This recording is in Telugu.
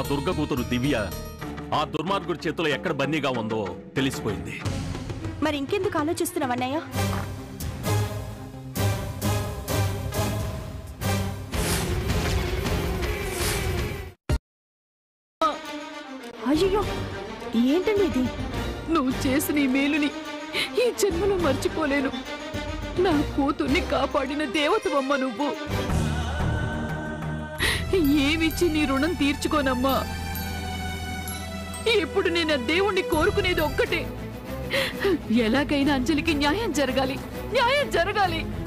దుర్గ కూతురు దివ్య ఆ దుర్మార్గుడి చేతిలో ఎక్కడ బన్నీగా ఉందో తెలిసిపోయింది మరి ఇంకెందుకు ఆలోచిస్తున్నావు అన్నయ్య అయ్యో ఏంటండి ఇది నువ్వు చేసిన ఈ మేలుని ఈ జన్మలో మర్చిపోలేను నా కూతుర్ని కాపాడిన దేవతవమ్మ నువ్వు ఏమిచ్చి నీ రుణం తీర్చుకోనమ్మా ఇప్పుడు నేను ఆ దేవుణ్ణి కోరుకునేది ఒక్కటే ఎలాగైనా అంజలికి న్యాయం జరగాలి న్యాయం జరగాలి